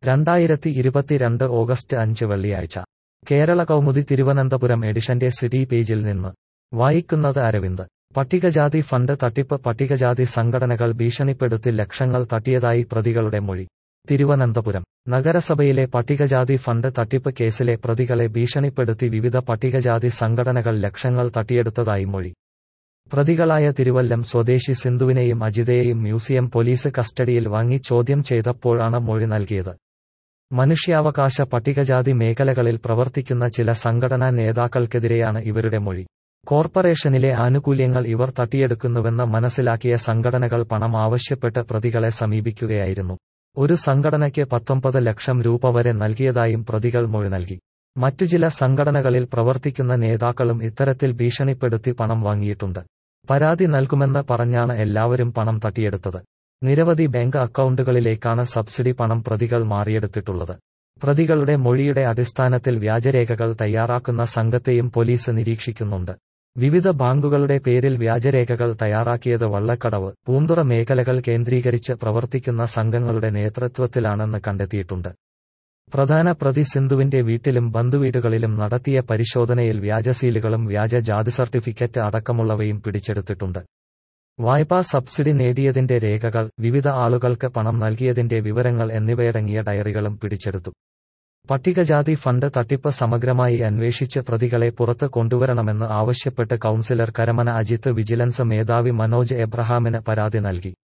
രണ്ടായിരത്തി ഇരുപത്തിരണ്ട് ഓഗസ്റ്റ് അഞ്ച് വെള്ളിയാഴ്ച കേരള കൗമുദി തിരുവനന്തപുരം എഡിഷന്റെ സിറ്റി പേജിൽ നിന്ന് വായിക്കുന്നത് അരവിന്ദ് പട്ടികജാതി ഫണ്ട് തട്ടിപ്പ് പട്ടികജാതി സംഘടനകൾ ഭീഷണിപ്പെടുത്തി ലക്ഷങ്ങൾ തട്ടിയതായി പ്രതികളുടെ മൊഴി തിരുവനന്തപുരം നഗരസഭയിലെ പട്ടികജാതി ഫണ്ട് തട്ടിപ്പ് കേസിലെ പ്രതികളെ ഭീഷണിപ്പെടുത്തി വിവിധ പട്ടികജാതി സംഘടനകൾ ലക്ഷങ്ങൾ തട്ടിയെടുത്തതായി മൊഴി പ്രതികളായ തിരുവല്ലം സ്വദേശി സിന്ധുവിനെയും അജിതയെയും മ്യൂസിയം പോലീസ് കസ്റ്റഡിയിൽ വാങ്ങി ചോദ്യം ചെയ്തപ്പോഴാണ് മൊഴി നൽകിയത് മനുഷ്യാവകാശ പട്ടികജാതി മേഖലകളിൽ പ്രവർത്തിക്കുന്ന ചില സംഘടനാ നേതാക്കൾക്കെതിരെയാണ് ഇവരുടെ മൊഴി കോർപ്പറേഷനിലെ ആനുകൂല്യങ്ങൾ ഇവർ തട്ടിയെടുക്കുന്നുവെന്ന് മനസ്സിലാക്കിയ സംഘടനകൾ പണം ആവശ്യപ്പെട്ട് പ്രതികളെ സമീപിക്കുകയായിരുന്നു ഒരു സംഘടനയ്ക്ക് പത്തൊമ്പത് ലക്ഷം രൂപ വരെ നൽകിയതായും പ്രതികൾ മൊഴി നൽകി മറ്റു ചില സംഘടനകളിൽ പ്രവർത്തിക്കുന്ന നേതാക്കളും ഇത്തരത്തിൽ ഭീഷണിപ്പെടുത്തി പണം വാങ്ങിയിട്ടുണ്ട് പരാതി നൽകുമെന്ന് പറഞ്ഞാണ് എല്ലാവരും പണം തട്ടിയെടുത്തത് നിരവധി ബാങ്ക് അക്കൗണ്ടുകളിലേക്കാണ് സബ്സിഡി പണം പ്രതികൾ മാറിയെടുത്തിട്ടുള്ളത് പ്രതികളുടെ മൊഴിയുടെ അടിസ്ഥാനത്തിൽ വ്യാജരേഖകൾ തയ്യാറാക്കുന്ന സംഘത്തെയും പോലീസ് നിരീക്ഷിക്കുന്നുണ്ട് വിവിധ ബാങ്കുകളുടെ പേരിൽ വ്യാജരേഖകൾ തയ്യാറാക്കിയത് വള്ളക്കടവ് പൂന്തുറ മേഖലകൾ കേന്ദ്രീകരിച്ച് പ്രവർത്തിക്കുന്ന സംഘങ്ങളുടെ നേതൃത്വത്തിലാണെന്ന് കണ്ടെത്തിയിട്ടുണ്ട് പ്രധാന പ്രതി സിന്ധുവിന്റെ വീട്ടിലും ബന്ധുവീടുകളിലും നടത്തിയ പരിശോധനയിൽ വ്യാജ സീലുകളും വ്യാജ ജാതി സർട്ടിഫിക്കറ്റ് അടക്കമുള്ളവയും പിടിച്ചെടുത്തിട്ടുണ്ട് വായ്പാ സബ്സിഡി നേടിയതിന്റെ രേഖകൾ വിവിധ ആളുകൾക്ക് പണം നൽകിയതിന്റെ വിവരങ്ങൾ എന്നിവയടങ്ങിയ ഡയറികളും പിടിച്ചെടുത്തു പട്ടികജാതി ഫണ്ട് തട്ടിപ്പ് സമഗ്രമായി അന്വേഷിച്ച് പ്രതികളെ പുറത്ത് കൊണ്ടുവരണമെന്ന് ആവശ്യപ്പെട്ട് കൌൺസിലർ കരമന അജിത്ത് വിജിലൻസ് മേധാവി മനോജ് എബ്രഹാമിന് പരാതി നൽകി